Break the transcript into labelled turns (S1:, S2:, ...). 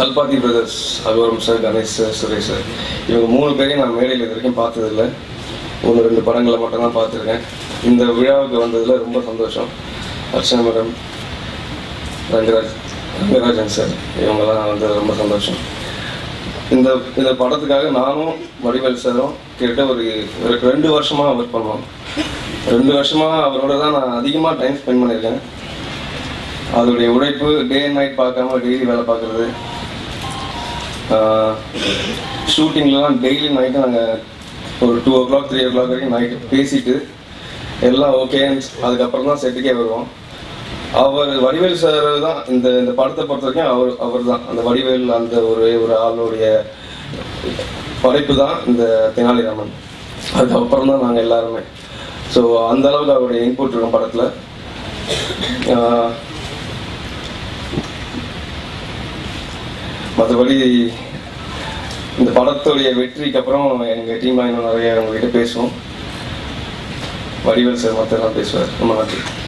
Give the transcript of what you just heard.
S1: சல்பாதி brothers Agoram sir Ganesh sir Suresh sir இவங்க மூணு பேரையும் நான் மேடையில் இது வரைக்கும் பார்த்ததில்ல ஒன்று ரெண்டு படங்களை மட்டும்தான் பார்த்துருக்கேன் இந்த விழாவுக்கு வந்ததில் ரொம்ப சந்தோஷம் அர்ச்சனா மேடம் ரங்கராஜ் ரங்கராஜன் சார் இவங்கெல்லாம் வந்தது ரொம்ப சந்தோஷம் இந்த இந்த படத்துக்காக நானும் வடிவேல் சாரும் கிட்ட ஒரு ஒரு ரெண்டு வருஷமா ஒர்க் பண்ணுவோம் ரெண்டு வருஷமா அவரோட தான் நான் அதிகமாக டைம் ஸ்பெண்ட் பண்ணியிருக்கேன் அதோடைய உழைப்பு டே அண்ட் நைட் பார்க்காம டெய்லி வேலை பார்க்குறது ஷூட்டிங்லலாம் டெய்லி நைட்டு நாங்கள் ஒரு two o'clock three o'clock வரைக்கும் நைட்டு பேசிட்டு எல்லாம் ஓகே அதுக்கப்புறம் தான் செட்டுக்கே வருவோம் அவர் வடிவேல் சார் தான் இந்த இந்த படத்தை பொறுத்த வரைக்கும் அவர் அவர் தான் அந்த வடிவேல் அந்த ஒரு ஒரு ஆளுடைய படைப்பு தான் இந்த தெனாலிராமன் அதுக்கப்புறம் தான் நாங்கள் எல்லாருமே ஸோ அந்த அளவுக்கு அவருடைய இன்புட் இருக்கும் படத்தில் மற்றபடி இந்த படத்துடைய வெற்றிக்கு அப்புறம் எங்கள் டீம்லாம் இன்னும் நிறைய உங்ககிட்ட பேசுவோம் வடிவேல் சார் மற்றெல்லாம் பேசுவார் ரொம்ப நன்றி